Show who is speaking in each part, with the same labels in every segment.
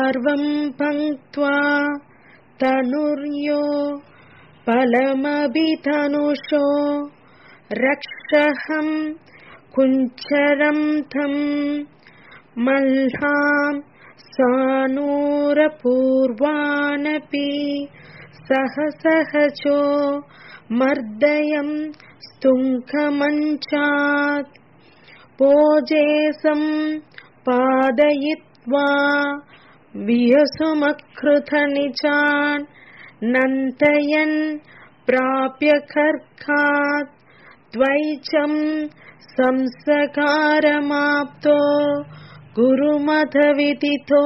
Speaker 1: पार्वम् पङ्क्त्वा तनुर्यो फलमभितनुषो रक्षहम् कुञ्चरम् थम् मल्हाम् सानूरपूर्वानपि सह सहचो मर्दयम् स्तुङ्खमञ्चात् पोजेसम् पादयित्वा वियसुमकृतनिचान् नन्तयन् प्राप्य खर्खात् द्वैचम् संसकारमाप्तो गुरुमथविदितो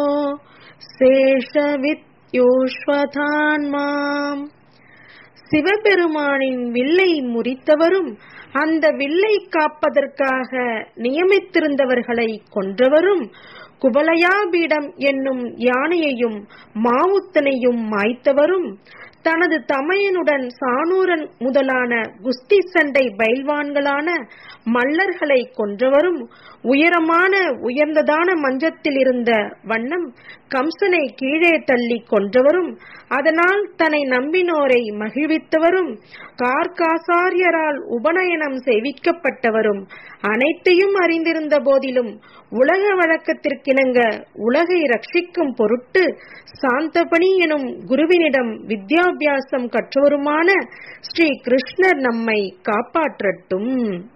Speaker 1: சேஷவித்யோஸ்வதான்மாம் சிவபெருமானின் வில்லை முறித்தவரும் அந்த வில்லை காப்பதற்காக நியமித்திருந்தவர்களை கொன்றவரும் குவலயாபீடம் என்னும் யானையையும் மாவுத்தனையும் மாய்த்தவரும் தனது தமையனுடன் சானூரன் முதலான குஸ்தி சண்டை பயில்வான்களான மல்லர்களை கொன்றவரும் உயரமான உயர்ந்ததான மஞ்சத்தில் இருந்த வண்ணம் கம்சனை கீழே தள்ளி கொன்றவரும் அதனால் தன்னை நம்பினோரை மகிழ்வித்தவரும் கார்காசாரியரால் உபநயனம் செய்விக்கப்பட்டவரும் அனைத்தையும் அறிந்திருந்த போதிலும் உலக வழக்கத்திற்கிணங்க உலகை ரட்சிக்கும் பொருட்டு சாந்தபணி எனும் குருவினிடம் வித்யாபியாசம் கற்றவருமான ஸ்ரீ கிருஷ்ணர் நம்மை காப்பாற்றட்டும்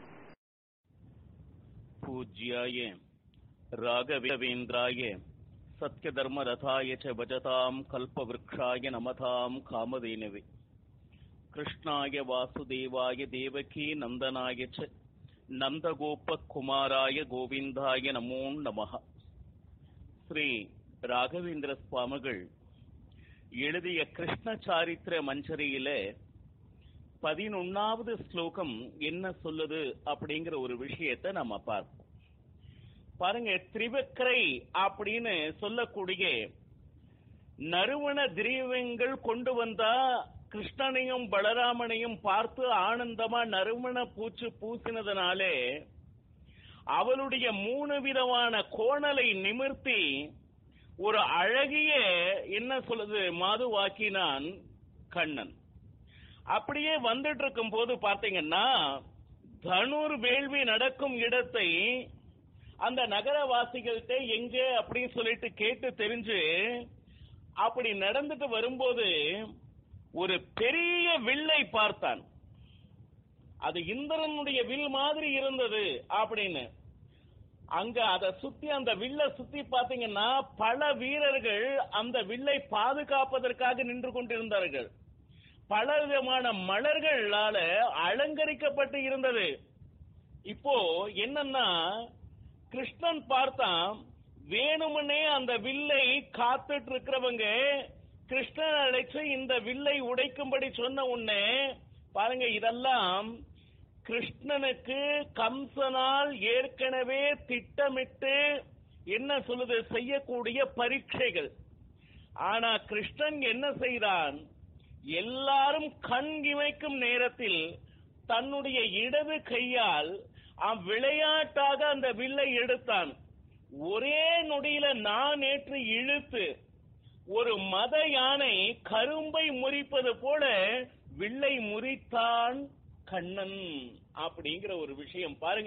Speaker 2: पूज्याय राघवेन्द्राय सत्यधर्मरथाय च भजताम् कल्पवृक्षाय नमताम् कामधेनवे कृष्णाय वासुदेवाय देवकी नन्दनाय च नन्दगोपकुमाराय गोविन्दाय नमो नमः ஸ்ரீ ராகவேந்திர சுவாமிகள் எழுதிய கிருஷ்ண சாரித்திர மஞ்சரியில பதினொன்னாவது ஸ்லோகம் என்ன சொல்லுது அப்படிங்கிற ஒரு விஷயத்தை நம்ம பார்ப்போம் பாருங்க திரிவக்கரை அப்படின்னு சொல்லக்கூடிய நறுவன திரீவங்கள் கொண்டு வந்தா கிருஷ்ணனையும் பலராமனையும் பார்த்து ஆனந்தமா நறுமண பூச்சு பூசினதுனாலே அவளுடைய மூணு விதமான கோணலை நிமிர்த்தி ஒரு அழகிய என்ன சொல்லுது மாதுவாக்கினான் கண்ணன் அப்படியே வந்துட்டு இருக்கும் போது பாத்தீங்கன்னா தனுர் வேள்வி நடக்கும் இடத்தை அந்த நகரவாசிகள்கிட்ட எங்க அப்படின்னு சொல்லிட்டு கேட்டு தெரிஞ்சு அப்படி நடந்துட்டு வரும்போது ஒரு பெரிய வில்லை பார்த்தான் அது இந்திரனுடைய வில் மாதிரி இருந்தது அப்படின்னு அங்க அதை சுத்தி அந்த வில்ல சுத்தி பாத்தீங்கன்னா பல வீரர்கள் அந்த வில்லை பாதுகாப்பதற்காக நின்று கொண்டிருந்தார்கள் பல விதமான மலர்களால அலங்கரிக்கப்பட்டு இருந்தது இப்போ என்னன்னா கிருஷ்ணன் பார்த்தான் வேணுமனே அந்த வில்லை காத்துட்டு இருக்கிறவங்க கிருஷ்ணன் அழைச்சு இந்த வில்லை உடைக்கும்படி சொன்ன உடனே பாருங்க இதெல்லாம் கிருஷ்ணனுக்கு கம்சனால் ஏற்கனவே திட்டமிட்டு என்ன சொல்லுது செய்யக்கூடிய பரீட்சைகள் ஆனா கிருஷ்ணன் என்ன செய்தான் எல்லாரும் கண் இமைக்கும் நேரத்தில் தன்னுடைய இடது கையால் விளையாட்டாக அந்த வில்லை எடுத்தான் ஒரே நொடியில நான் நேற்று இழுத்து ஒரு மத யானை கரும்பை முறிப்பது போல வில்லை முறித்தான் கண்ணன் அப்படிங்கிற ஒரு விஷயம் பாருங்க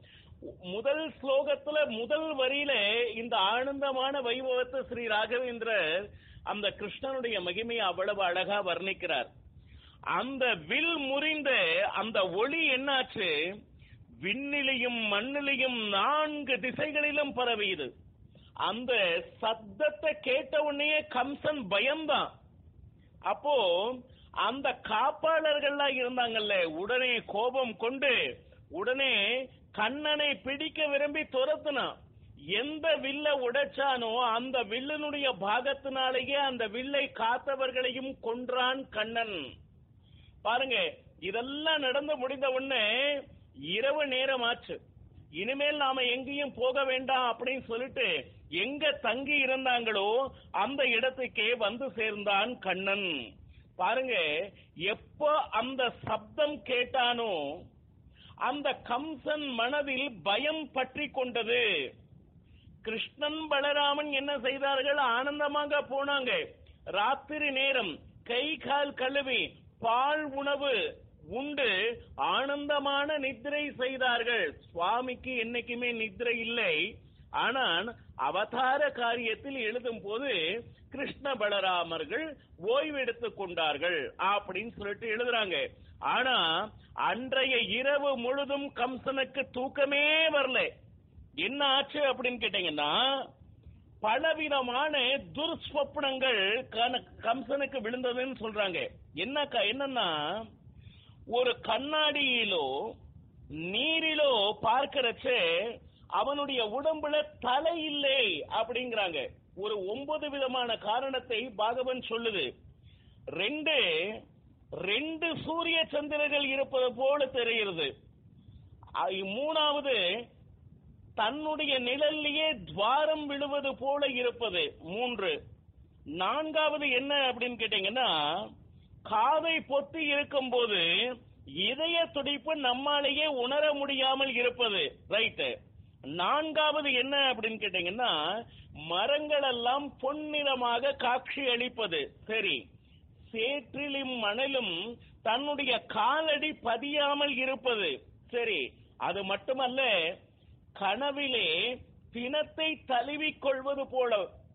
Speaker 2: முதல் ஸ்லோகத்துல முதல் வரியில இந்த ஆனந்தமான வைபவத்தை ஸ்ரீ ராகவேந்திரர் அந்த கிருஷ்ணனுடைய மகிமையை அவ்வளவு அழகா வர்ணிக்கிறார் அந்த வில் முறிந்த அந்த ஒளி என்னாச்சு விண்ணிலையும் மண்ணிலையும் நான்கு திசைகளிலும் பரவியது அந்த சத்தத்தை கேட்ட உடனே கம்சன் பயம்தான் அப்போ அந்த காப்பாளர்கள்லாம் இருந்தாங்கல்ல உடனே கோபம் கொண்டு உடனே கண்ணனை பிடிக்க விரும்பி துரத்துனான் எந்த வில்ல உடைச்சானோ அந்த வில்லனுடைய பாகத்தினாலேயே அந்த வில்லை காத்தவர்களையும் கொன்றான் கண்ணன் பாருங்க இதெல்லாம் நடந்து முடிந்த உடனே இரவு நேரம் ஆச்சு இனிமேல் நாம எங்கேயும் போக வேண்டாம் அப்படின்னு சொல்லிட்டு எங்க தங்கி இருந்தாங்களோ அந்த இடத்துக்கே வந்து சேர்ந்தான் கண்ணன் பாருங்க எப்போ அந்த சப்தம் கேட்டானோ அந்த கம்சன் மனதில் பயம் பற்றி கொண்டது கிருஷ்ணன் பலராமன் என்ன செய்தார்கள் ஆனந்தமாக போனாங்க ராத்திரி நேரம் கை கால் கழுவி பால் உணவு உண்டு ஆனந்தமான நித்திரை செய்தார்கள் சுவாமிக்கு என்னைக்குமே நித்திரை இல்லை ஆனால் அவதார காரியத்தில் எழுதும் போது கிருஷ்ண பலராமர்கள் ஓய்வெடுத்துக் கொண்டார்கள் அப்படின்னு சொல்லிட்டு எழுதுறாங்க ஆனா அன்றைய இரவு முழுதும் கம்சனுக்கு தூக்கமே வரல என்ன ஆச்சு அப்படின்னு கேட்டீங்கன்னா பலவிதமான துர்ஸ்வப்னங்கள் கன- கம்சனுக்கு விழுந்ததுன்னு சொல்றாங்க என்ன க- என்னன்னா ஒரு கண்ணாடியிலோ நீரிலோ பார்க்கறச்சே அவனுடைய உடம்புல தலை இல்லை அப்படிங்கிறாங்க ஒரு ஒன்பது விதமான காரணத்தை பாகவன் சொல்லுது ரெண்டு ரெண்டு சூரிய சந்திரர்கள் இருப்பது போல தெரிகிறது ஐ- மூணாவது தன்னுடைய நிழல்லையே துவாரம் விழுவது போல இருப்பது மூன்று நான்காவது என்ன அப்படின்னு கேட்டீங்கன்னா காதை பொத்தி இருக்கும்போது இதய துடிப்பு நம்மாலேயே உணர முடியாமல் இருப்பது ரைட்டு நான்காவது என்ன அப்படின்னு கேட்டீங்கன்னா மரங்கள் எல்லாம் பொன்னிறமாக காட்சி அளிப்பது சரி சேற்றிலும் மணலும் தன்னுடைய காலடி பதியாமல் இருப்பது சரி அது மட்டுமல்ல கனவிலே பிணத்தை தழுவிக் கொள்வது போல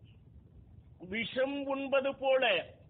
Speaker 2: விஷம் உண்பது போல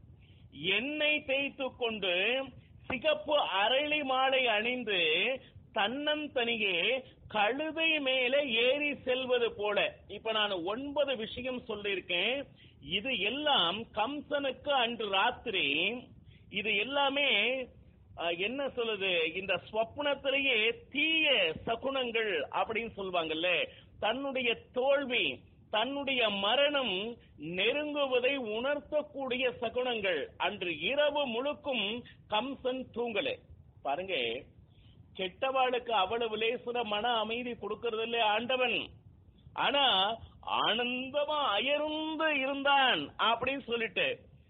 Speaker 2: எண்ணெய் தேய்த்துக் கொண்டு சிகப்பு அரளி மாலை அணிந்து தன்னந்தனியே கழுதை மேல ஏறி செல்வது போல இப்ப நான் ஒன்பது விஷயம் சொல்லியிருக்கேன் இது எல்லாம் கம்சனுக்கு அன்று ராத்திரி இது எல்லாமே அஹ், என்ன சொல்லுது இந்த ஸ்வப்னத்திலேயே தீய சகுனங்கள் அப்படின்னு சொல்லுவாங்கல்ல தன்னுடைய தோல்வி தன்னுடைய மரணம் நெருங்குவதை உணர்த்தக்கூடிய சகுனங்கள் அன்று இரவு முழுக்கும் கம்சன் தூங்கல பாருங்க கெட்டவாளுக்கு அவ்வளவு லேசுல மன அமைதி கொடுக்கறது இல்ல ஆண்டவன் ஆனா ஆனந்தமா அயர்ந்து இருந்தான் அப்படின்னு சொல்லிட்டு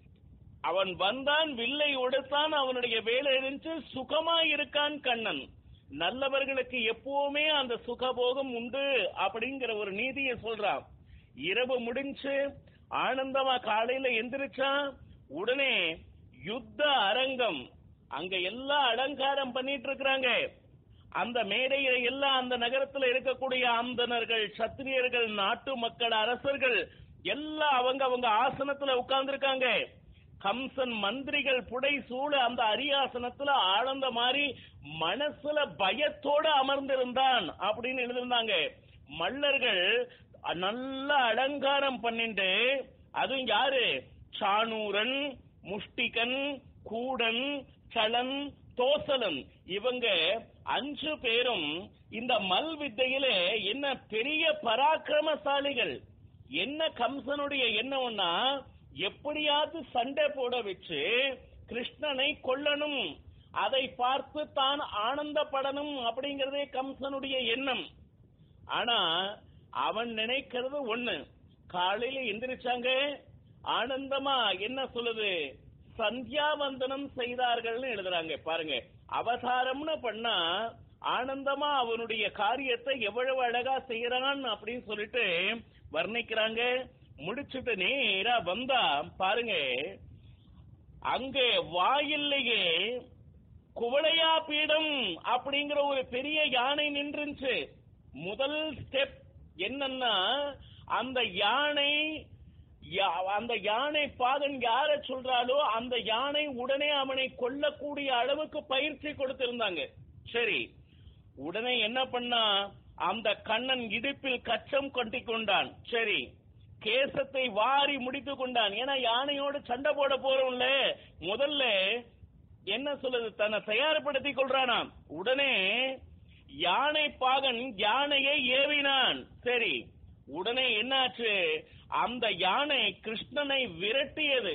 Speaker 2: அவன் வந்தான் வில்லை உடுத்தான் அவனுடைய வேலை இருந்துச்சு சுகமா இருக்கான் கண்ணன் நல்லவர்களுக்கு எப்பவுமே அந்த சுகபோகம் உண்டு அப்படிங்கிற ஒரு நீதியை சொல்றான் இரவு முடிஞ்சு ஆனந்தமா காலையில எந்திரிச்சான் உடனே யுத்த அரங்கம் அங்க எல்லாம் அலங்காரம் பண்ணிட்டு இருக்கிறாங்க அந்த மேடையில எல்லாம் அந்த நகரத்துல இருக்கக்கூடிய ஆந்தனர்கள் சத்திரியர்கள் நாட்டு மக்கள் அரசர்கள் எல்லாம் அவங்க அவங்க ஆசனத்துல உட்கார்ந்திருக்காங்க கம்சன் மந்திரிகள் புடை சூழ அந்த அரியாசனத்துல ஆழ்ந்த மாதிரி மனசுல பயத்தோட அமர்ந்திருந்தான் அப்படின்னு எழுதிருந்தாங்க மல்லர்கள் நல்ல அலங்காரம் பண்ணிட்டு அதுவும் யாரு சாணூரன் முஷ்டிகன் கூடன் சலன் தோசலன் இவங்க அஞ்சு பேரும் இந்த மல் வித்தையில என்ன பெரிய பராக்கிரமசாலிகள் என்ன கம்சனுடைய எண்ணம்னா எப்படியாவது சண்டை போட வச்சு கிருஷ்ணனை கொல்லணும் அதை பார்த்து தான் ஆனந்தப்படணும் அப்படிங்கறதே கம்சனுடைய எண்ணம் ஆனா அவன் நினைக்கிறது ஒண்ணு காலையில எந்திரிச்சாங்க ஆனந்தமா என்ன சொல்லுது சந்தியாவந்தனம் செய்தார்கள்னு எழுதுறாங்க பாருங்க அவதாரம்னு பண்ணா ஆனந்தமா அவனுடைய காரியத்தை எவ்வளவு அழகா செய்யறான் அப்படின்னு சொல்லிட்டு வர்ணிக்கிறாங்க முடிச்சுட்டு நேரா வந்தா பாருங்க அங்கே வாயில்லையே குவளையா பீடம் அப்படிங்கிற ஒரு பெரிய யானை நின்றுச்சு முதல் ஸ்டெப் என்னன்னா அந்த யானை யா- அந்த யானை பாகன் யார சொல்றாலோ அந்த யானை உடனே அவனை கொல்லக்கூடிய அளவுக்கு பயிற்சி கொடுத்திருந்தாங்க சரி உடனே என்ன பண்ணா அந்த கண்ணன் இடுப்பில் கச்சம் கட்டிக் கொண்டான் சரி கேசத்தை வாரி முடித்து கொண்டான் ஏன்னா யானையோடு சண்டை போட போறோம்ல முதல்ல என்ன சொல்லுது தன்னை தயார்படுத்திக் கொள்றானாம் உடனே யானை பாகன் யானையை ஏவினான் சரி உடனே என்னாச்சு அந்த யானை கிருஷ்ணனை விரட்டியது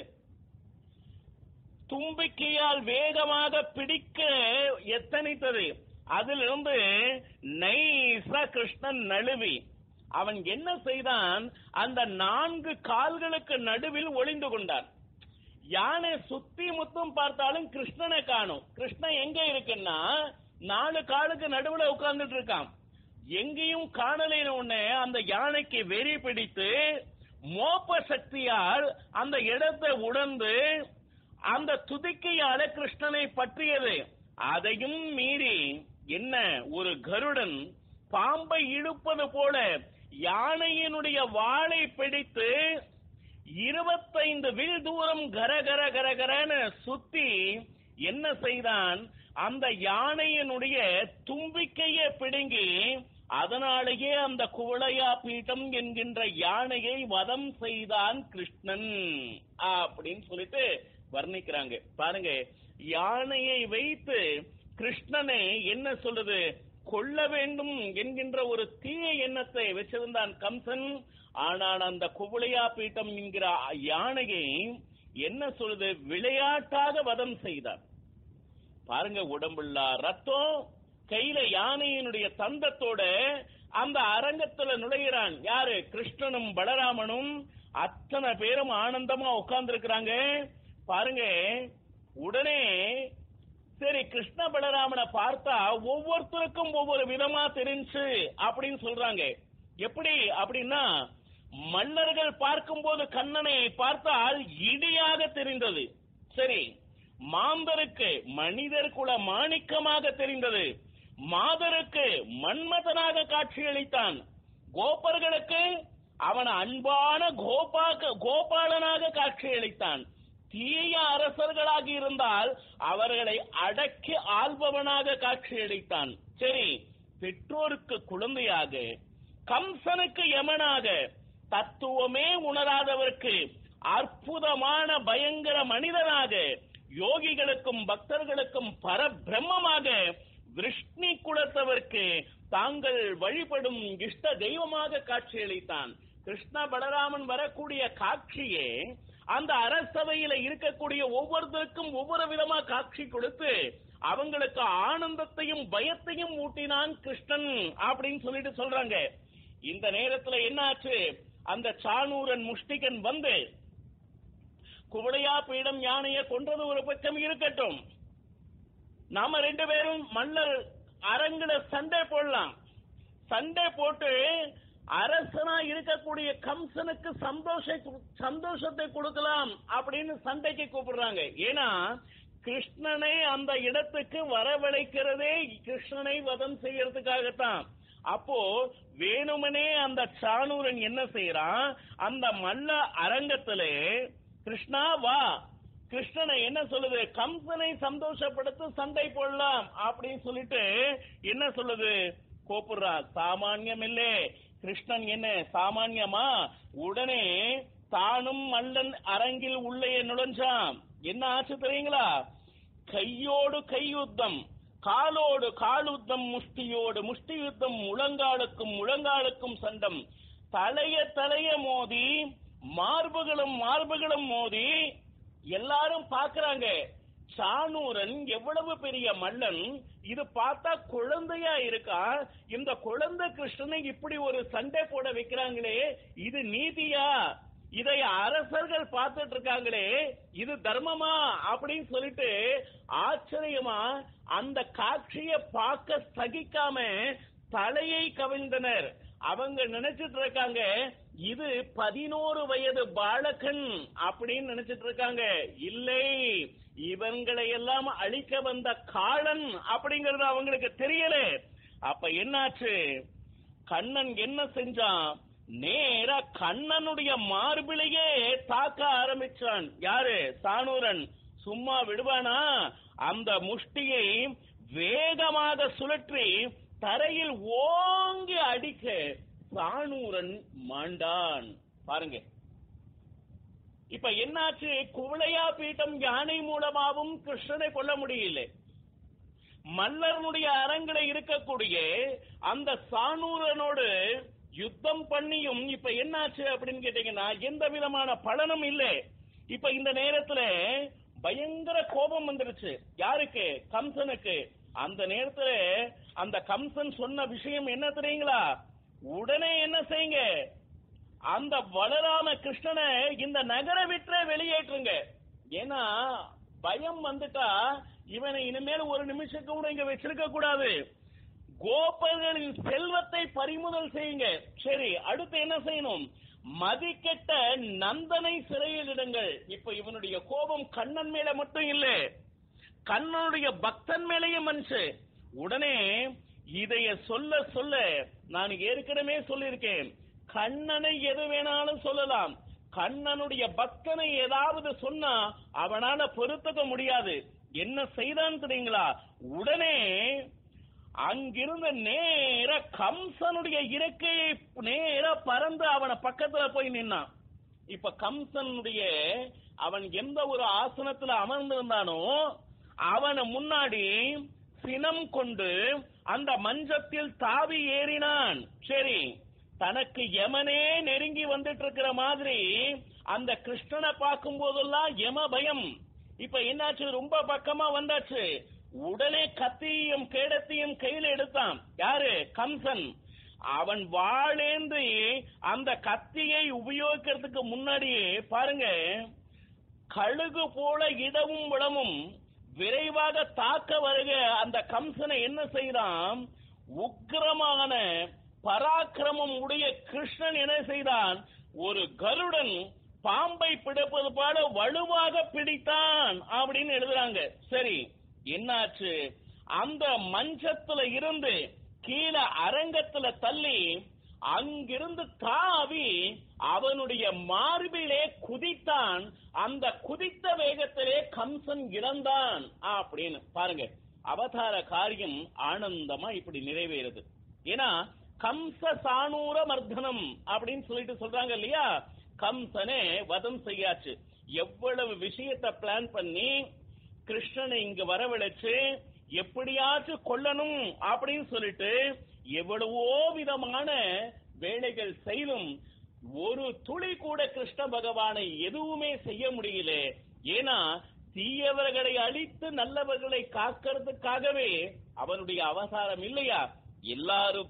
Speaker 2: தும்பிக்கையால் வேகமாக பிடிக்க எத்தனித்தது அதிலிருந்து நைசா கிருஷ்ணன் நழுவி அவன் என்ன செய்தான் அந்த நான்கு கால்களுக்கு நடுவில் ஒளிந்து கொண்டான் யானை சுத்தி முத்தும் பார்த்தாலும் கிருஷ்ணனை காணும் கிருஷ்ணன் எங்க இருக்குன்னா நாலு காலுக்கு நடுவுல உட்கார்ந்துட்டு இருக்கான் எங்கேயும் காணலைன்னு உடனே அந்த யானைக்கு வெறி பிடித்து மோப்ப சக்தியால் அந்த இடத்தை உணர்ந்து அந்த துதிக்கையால கிருஷ்ணனை பற்றியது அதையும் மீறி என்ன ஒரு கருடன் பாம்பை இழுப்பது போல யானையினுடைய வாளை பிடித்து இருபத்தைந்து வில் தூரம் கர கர கர கரன்னு சுத்தி என்ன செய்தான் அந்த யானையினுடைய தும்பிக்கையை பிடுங்கி அதனாலேயே அந்த குவளையா பீட்டம் என்கின்ற யானையை வதம் செய்தான் கிருஷ்ணன் அப்படின்னு சொல்லிட்டு வர்ணிக்கிறாங்க பாருங்க யானையை வைத்து கிருஷ்ணனை என்ன சொல்லுது கொல்ல வேண்டும் என்கின்ற ஒரு தீய எண்ணத்தை வச்சிருந்தான் கம்சன் ஆனால் அந்த குவளையா பீட்டம் என்கிற யானையை என்ன சொல்லுது விளையாட்டாக வதம் செய்தார் பாருங்க உடம்புள்ள ரத்தம் கையில யானையினுடைய தந்தத்தோட அந்த அரங்கத்துல நுழைகிறான் யாரு கிருஷ்ணனும் பலராமனும் அத்தனை பேரும் ஆனந்தமா உட்கார்ந்து இருக்கிறாங்க பாருங்க உடனே சரி கிருஷ்ண பலராமனை பார்த்தா ஒவ்வொருத்தருக்கும் ஒவ்வொரு விதமா தெரிஞ்சு அப்படின்னு சொல்றாங்க எப்படி அப்படின்னா மன்னர்கள் பார்க்கும்போது கண்ணனை பார்த்தால் இடியாக தெரிந்தது சரி மாந்தருக்கு மனிதர் குல மாணிக்கமாக தெரிந்தது மாதருக்கு மன்மதனாக காட்சியளித்தான் கோபர்களுக்கு அவன் அன்பான கோபாக கோபாலனாக காட்சியளித்தான் தீய அரசர்களாக இருந்தால் அவர்களை அடக்கி ஆள்பவனாக காட்சியளித்தான் சரி பெற்றோருக்கு குழந்தையாக கம்சனுக்கு யமனாக தத்துவமே உணராதவருக்கு அற்புதமான பயங்கர மனிதனாக யோகிகளுக்கும் பக்தர்களுக்கும் பரபிரம்மமாக விஷ்ணி குலத்தவர்க்கு தாங்கள் வழிபடும் இஷ்ட தெய்வமாக காட்சியளித்தான் கிருஷ்ண பலராமன் வரக்கூடிய காட்சியே அந்த அரசவையில இருக்கக்கூடிய ஒவ்வொருத்தருக்கும் ஒவ்வொரு விதமா காட்சி கொடுத்து அவங்களுக்கு ஆனந்தத்தையும் பயத்தையும் ஊட்டினான் கிருஷ்ணன் அப்படின்னு சொல்லிட்டு சொல்றாங்க இந்த நேரத்துல என்னாச்சு அந்த சானூரன் முஷ்டிகன் வந்து குவளையா பீடம் யானையை கொன்றது ஒரு பட்சம் இருக்கட்டும் நாம ரெண்டு பேரும் மன்னர் அரங்குல சண்டை போடலாம் சண்டை போட்டு அரசனா இருக்கக்கூடிய கம்சனுக்கு சந்தோஷ சந்தோஷத்தை கொடுக்கலாம் அப்படின்னு சண்டைக்கு கூப்பிடுறாங்க ஏன்னா கிருஷ்ணனை அந்த இடத்துக்கு வரவழைக்கிறதே கிருஷ்ணனை வதம் செய்யறதுக்காகத்தான் அப்போ வேணுமனே அந்த சானூரன் என்ன செய்யறான் அந்த மல்ல அரங்கத்திலே கிருஷ்ணா வா கிருஷ்ணனை என்ன சொல்லுது கம்சனை சந்தோஷப்படுத்த சண்டை போடலாம் அப்படின்னு சொல்லிட்டு என்ன சொல்லுது கோப்புறா சாமானியம் இல்லே கிருஷ்ணன் என்ன சாமானியமா உடனே தானும் மல்லன் அரங்கில் உள்ளே நுழைஞ்சான் என்ன ஆச்சு தெரியுங்களா கையோடு கையுத்தம் காலோடு காலுத்தம் முஷ்டியோடு முஷ்டி யுத்தம் முழங்காலுக்கும் முழங்காலுக்கும் சண்டம் தலைய தலைய மோதி மார்புகளும் மார்புகளும் மோதி எல்லாரும் பாக்குறாங்க சானூரன் எவ்வளவு பெரிய மல்லன் இது பார்த்தா குழந்தையா இருக்கா இந்த குழந்தை கிருஷ்ணனை இப்படி ஒரு சண்டை போட வைக்கிறாங்களே இது நீதியா இதை அரசர்கள் பார்த்துட்டு இருக்காங்களே இது தர்மமா அப்படின்னு சொல்லிட்டு ஆச்சரியமா அந்த காட்சியை பார்க்க சகிக்காம தலையை கவிழ்ந்தனர் அவங்க நினைச்சிட்டு இருக்காங்க இது பதினோரு வயது பாலகன் அப்படின்னு நினைச்சிட்டு இருக்காங்க இல்லை இவங்களை எல்லாம் அழிக்க வந்த காளன் அப்படிங்கறது அவங்களுக்கு தெரியல அப்ப என்னாச்சு கண்ணன் என்ன செஞ்சான் நேரா கண்ணனுடைய மார்பிலேயே தாக்க ஆரம்பிச்சான் யாரு சானூரன் சும்மா விடுவானா அந்த முஷ்டியை வேகமாக சுழற்றி தரையில் ஓங்கி அடிக்க சானூரன் மாண்டான் பாருங்க இப்ப என்னாச்சு குவளையா பீட்டம் யானை மூலமாவும் கிருஷ்ணனை கொல்ல முடியல மல்லரனுடைய அரங்கில இருக்கக்கூடிய அந்த சானூரனோடு யுத்தம் பண்ணியும் இப்ப என்னாச்சு அப்படின்னு கேட்டீங்கன்னா எந்த விதமான பலனும் இல்லை இப்ப இந்த நேரத்துல பயங்கர கோபம் வந்துருச்சு யாருக்கு கம்சனுக்கு அந்த நேரத்துல அந்த கம்சன் சொன்ன விஷயம் என்ன தெரியுங்களா உடனே என்ன செய்யுங்க அந்த வளராம கிருஷ்ணனை இந்த நகர விட்டு வெளியேற்றுங்க ஏன்னா பயம் வந்துட்டா இவனை இனிமேல் ஒரு நிமிஷம் கூட இங்க வச்சிருக்க கூடாது கோபர்களின் செல்வத்தை பறிமுதல் செய்யுங்க சரி அடுத்து என்ன செய்யணும் மதிக்கெட்ட நந்தனை சிறையில் இடுங்கள் இப்ப இவனுடைய கோபம் கண்ணன் மேல மட்டும் இல்ல கண்ணனுடைய பக்தன் மேலேயும் மனுஷு உடனே இதைய சொல்ல சொல்ல நான் ஏற்கனவே சொல்லியிருக்கேன் கண்ணனை எது வேணாலும் சொல்லலாம் கண்ணனுடைய பக்தனை ஏதாவது சொன்னா அவனால பொறுத்துக்க முடியாது என்ன செய்தான் தெரியுங்களா உடனே அங்கிருந்த நேர கம்சனுடைய இறக்கையை நேர பறந்து அவன பக்கத்துல போய் நின்னான் இப்ப கம்சனுடைய அவன் எந்த ஒரு ஆசனத்துல அமர்ந்திருந்தானோ அவன முன்னாடி சினம் கொண்டு அந்த மஞ்சத்தில் தாவி ஏறினான் சரி தனக்கு யமனே நெருங்கி வந்துட்டு இருக்கிற மாதிரி அந்த கிருஷ்ணனை பார்க்கும் போதெல்லாம் யம பயம் இப்ப என்னாச்சு ரொம்ப பக்கமா வந்தாச்சு உடனே கத்தியும் கேடத்தையும் கையில எடுத்தான் யாரு கம்சன் அவன் வாழேந்தி அந்த கத்தியை உபயோகிக்கிறதுக்கு முன்னாடியே பாருங்க கழுகு போல இடமும் விடமும் விரைவாக தாக்க வருக அந்த கம்சனை என்ன செய்தான் உக்கிரமான பராக்கிரமம் உடைய கிருஷ்ணன் என்ன செய்தான் ஒரு கருடன் பாம்பை பிடிப்பது போல வலுவாக பிடித்தான் அப்படின்னு எழுதுறாங்க சரி என்னாச்சு அந்த மஞ்சத்துல இருந்து கீழே அரங்கத்துல தள்ளி அங்கிருந்து தாவி அவனுடைய மார்பிலே குதித்தான் அந்த குதித்த வேகத்திலே கம்சன் இறந்தான் அப்படின்னு பாருங்க அவதார காரியம் ஆனந்தமா இப்படி நிறைவேறுது ஏன்னா கம்ச சானூர மர்தனம் அப்படின்னு சொல்லிட்டு சொல்றாங்க இல்லையா கம்சனே வதம் செய்யாச்சு எவ்வளவு விஷயத்தை பிளான் பண்ணி கிருஷ்ணனை இங்க வரவழைச்சு எப்படியாச்சும் கொல்லணும் அப்படின்னு சொல்லிட்டு எவ்வளவோ விதமான வேலைகள் செய்தும் ஒரு துளி கூட கிருஷ்ண பகவானை எதுவுமே செய்ய முடியல ஏன்னா தீயவர்களை அழித்து நல்லவர்களை காக்கிறதுக்காகவே அவனுடைய அவதாரம் இல்லையா எல்லாரும்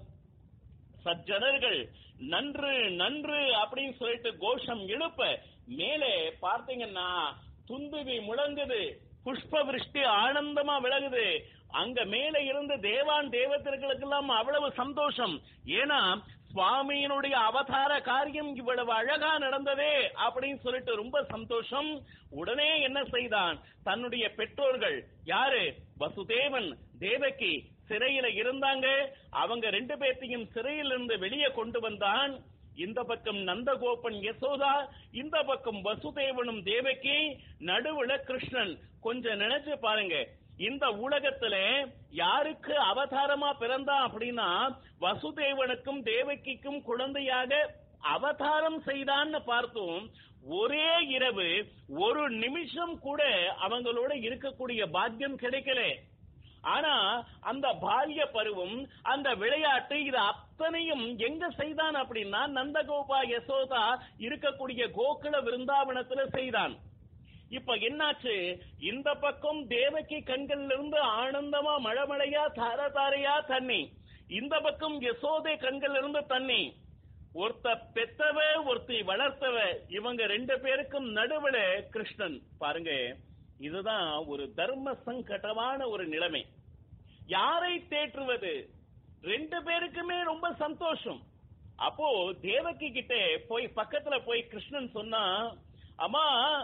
Speaker 2: சஜ்ஜனர்கள் நன்று நன்று அப்படின்னு சொல்லிட்டு கோஷம் எழுப்ப மேலே பார்த்தீங்கன்னா துந்துவி முழங்குது புஷ்ப விருஷ்டி ஆனந்தமா விலகுது அங்க மேல இருந்து தேவான் தேவதர்களுக்கெல்லாம் அவ்வளவு சந்தோஷம் ஏன்னா சுவாமியினுடைய அவதார காரியம் இவ்வளவு அழகா நடந்ததே அப்படின்னு சொல்லிட்டு ரொம்ப சந்தோஷம் உடனே என்ன செய்தான் தன்னுடைய பெற்றோர்கள் யாரு வசுதேவன் தேவகி சிறையில இருந்தாங்க அவங்க ரெண்டு பேர்த்தையும் சிறையில இருந்து வெளியே கொண்டு வந்தான் இந்த பக்கம் நந்தகோபன் யசோதா இந்த பக்கம் வசுதேவனும் தேவகி நடுவுல கிருஷ்ணன் கொஞ்சம் நினைச்சு பாருங்க இந்த உலகத்துல யாருக்கு அவதாரமா பிறந்தான் அப்படின்னா வசுதேவனுக்கும் தேவகிக்கும் குழந்தையாக அவதாரம் செய்தான்னு பார்த்தோம் ஒரே இரவு ஒரு நிமிஷம் கூட அவங்களோட இருக்கக்கூடிய பாக்கியம் கிடைக்கல ஆனா அந்த பால்ய பருவம் அந்த விளையாட்டு இது அத்தனையும் எங்க செய்தான் அப்படின்னா நந்தகோபா யசோதா இருக்கக்கூடிய கோகுல விருந்தாவனத்துல செய்தான் இப்ப என்னாச்சு இந்த பக்கம் தேவகி கண்கள்ல இருந்து ஆனந்தமா மழமழையா தார தாரையா தண்ணி இந்த பக்கம் யசோதை கண்கள்ல இருந்து தண்ணி ஒருத்த பெத்தவ ஒருத்தி வளர்த்தவ இவங்க ரெண்டு பேருக்கும் நடுவுல கிருஷ்ணன் பாருங்க இதுதான் ஒரு தர்ம சங்கடமான ஒரு நிலைமை யாரை தேற்றுவது ரெண்டு பேருக்குமே ரொம்ப சந்தோஷம் அப்போ தேவகி கிட்ட போய் பக்கத்துல போய் கிருஷ்ணன் சொன்னா அம்மா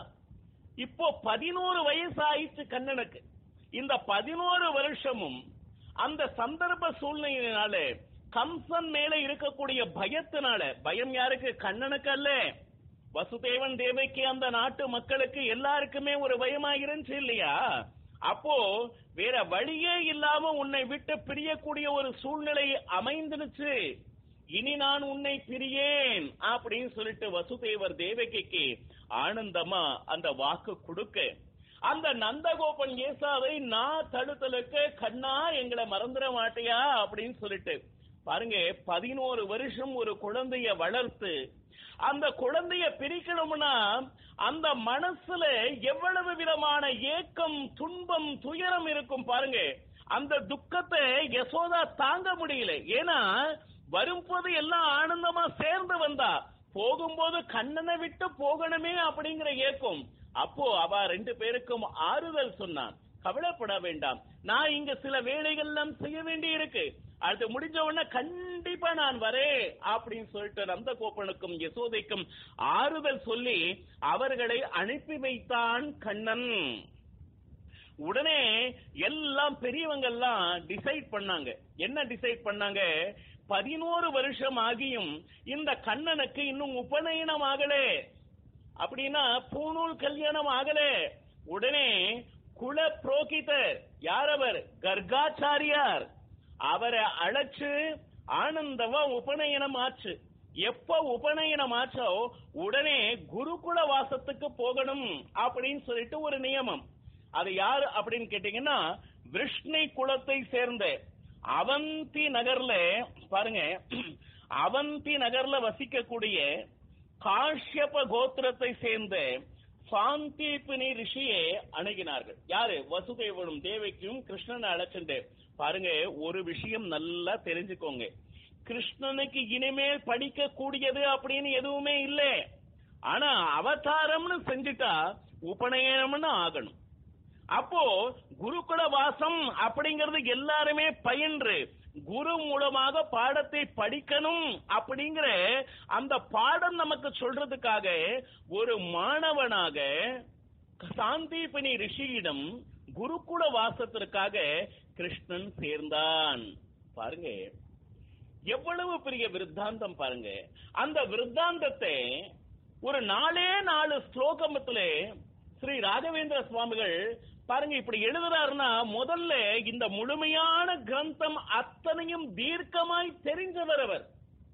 Speaker 2: இப்போ பதினோரு வயசு ஆயிடுச்சு கண்ணனுக்கு இந்த பதினோரு வருஷமும் அந்த சந்தர்ப்ப சூழ்நிலையினால கம்சன் மேல இருக்கக்கூடிய பயத்தினால பயம் யாருக்கு கண்ணனுக்கு அல்ல வசுதேவன் தேவைக்கு அந்த நாட்டு மக்களுக்கு எல்லாருக்குமே ஒரு பயமா இருந்துச்சு இல்லையா அப்போ வேற வழியே இல்லாம உன்னை விட்டு பிரியக்கூடிய ஒரு சூழ்நிலை அமைந்துடுச்சு இனி நான் உன்னை பிரியேன் அப்படின்னு சொல்லிட்டு வசுதேவர் தேவகிக்கு ஆனந்தமா அந்த வாக்கு கொடுக்க அந்த நந்தகோபன் ஏசாவை நான் தடுத்தலுக்கு கண்ணா எங்களை மறந்துட மாட்டியா அப்படின்னு சொல்லிட்டு பாருங்க பதினோரு வருஷம் ஒரு குழந்தைய வளர்த்து அந்த குழந்தைய பிரிக்கணும்னா அந்த மனசுல எவ்வளவு விதமான ஏக்கம் துன்பம் துயரம் இருக்கும் பாருங்க அந்த துக்கத்தை யசோதா தாங்க முடியல ஏன்னா வரும்போது எல்லாம் ஆனந்தமா சேர்ந்து வந்தா போகும்போது கண்ணனை விட்டு போகணுமே அப்படிங்கிற ஏக்கம் அப்போ அவ ரெண்டு பேருக்கும் ஆறுதல் சொன்னான் கவலைப்பட வேண்டாம் நான் இங்க சில வேலைகள் எல்லாம் செய்ய வேண்டி இருக்கு அது முடிஞ்ச உடனே கண்டிப்பா நான் வரேன் அப்படின்னு சொல்லிட்டு நந்தகோபனுக்கும் யசோதைக்கும் ஆறுதல் சொல்லி அவர்களை அனுப்பி வைத்தான் கண்ணன் உடனே எல்லாம் பெரியவங்க எல்லாம் டிசைட் பண்ணாங்க என்ன டிசைட் பண்ணாங்க பதினோரு வருஷம் ஆகியும் இந்த கண்ணனுக்கு இன்னும் உபநயனம் ஆகலே அப்படின்னா பூணூல் கல்யாணம் ஆகலே உடனே குல புரோகிதர் யார் அவர் கர்காச்சாரியார் அவரை அழைச்சு ஆனந்தவா உபநயனம் ஆச்சு எப்ப உபநயனம் ஆச்சோ உடனே குருகுல வாசத்துக்கு போகணும் அப்படின்னு சொல்லிட்டு ஒரு நியமம் அது யாரு அப்படின்னு கேட்டீங்கன்னா விஷ்ணு குலத்தை சேர்ந்த அவந்தி நகர்ல பாருங்க அவந்தி நகர்ல வசிக்கக்கூடிய காஷ்யப கோத்திரத்தை சேர்ந்த சாந்திபினி ரிஷியை அணுகினார்கள் யாரு வசுதேவனும் தேவைக்கும் கிருஷ்ணனை அழைச்சிட்டு பாருங்க ஒரு விஷயம் நல்லா தெரிஞ்சுக்கோங்க கிருஷ்ணனுக்கு இனிமேல் படிக்க கூடியது அப்படின்னு எதுவுமே இல்லை ஆனா அவதாரம்னு செஞ்சுட்டா உபநயனம்னு ஆகணும் அப்போ குருகுல வாசம் அப்படிங்கிறது எல்லாருமே பயின்று குரு மூலமாக பாடத்தை படிக்கணும் அப்படிங்கிற அந்த பாடம் நமக்கு சொல்றதுக்காக ஒரு மாணவனாக சாந்தீபனி ரிஷியிடம் குருகுல வாசத்திற்காக கிருஷ்ணன் சேர்ந்தான் பாருங்க எவ்வளவு பெரிய விருத்தாந்தம் பாருங்க அந்த விருத்தாந்தத்தை ஒரு நாலே நாலு ஸ்லோகமத்துல ஸ்ரீ ராகவேந்திர சுவாமிகள் பாருங்க இப்படி எழுதுறாருன்னா முதல்ல இந்த முழுமையான கிரந்தம் அத்தனையும் தீர்க்கமாய் தெரிஞ்சவர் அவர்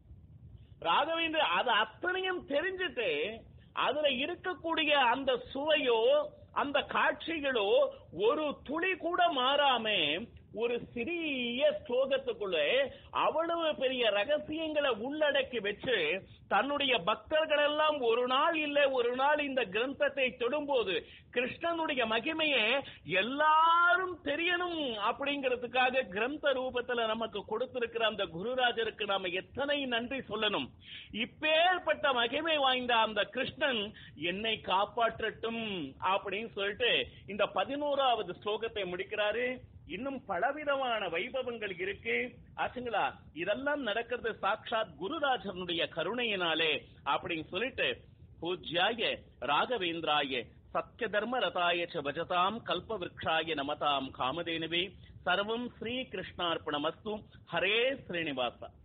Speaker 2: ராகவேந்திர அது அத்தனையும் தெரிஞ்சுட்டு அதுல இருக்கக்கூடிய அந்த சுவையோ அந்த காட்சிகளோ ஒரு துளி கூட மாறாம ஒரு சிறிய ஸ்லோகத்துக்குள்ள அவ்வளவு பெரிய ரகசியங்களை உள்ளடக்கி வச்சு தன்னுடைய பக்தர்கள் எல்லாம் ஒரு நாள் இல்ல ஒரு நாள் இந்த கிரந்தத்தை தொடும்போது கிருஷ்ணனுடைய மகிமையை எல்லாரும் தெரியணும் அப்படிங்கிறதுக்காக கிரந்த ரூபத்துல நமக்கு கொடுத்திருக்கிற அந்த குருராஜருக்கு நாம எத்தனை நன்றி சொல்லணும் இப்பேற்பட்ட மகிமை வாய்ந்த அந்த கிருஷ்ணன் என்னை காப்பாற்றட்டும் அப்படின்னு சொல்லிட்டு இந்த பதினோராவது ஸ்லோகத்தை முடிக்கிறாரு இன்னும் பலவிதமான வைபவங்கள் இருக்கு ஆச்சுங்களா இதெல்லாம் நடக்கிறது சாட்சாத் குருராஜனுடைய கருணையினாலே அப்படின்னு சொல்லிட்டு பூஜ்யாய ராகவேந்திராய சத்ய தர்ம ரதாய ச பஜதாம் கல்ப விரக்ஷாய நமதாம் காமதேனுவே சர்வம் ஸ்ரீ கிருஷ்ணார்ப்பணமஸ்து ஹரே ஸ்ரீனிவாசா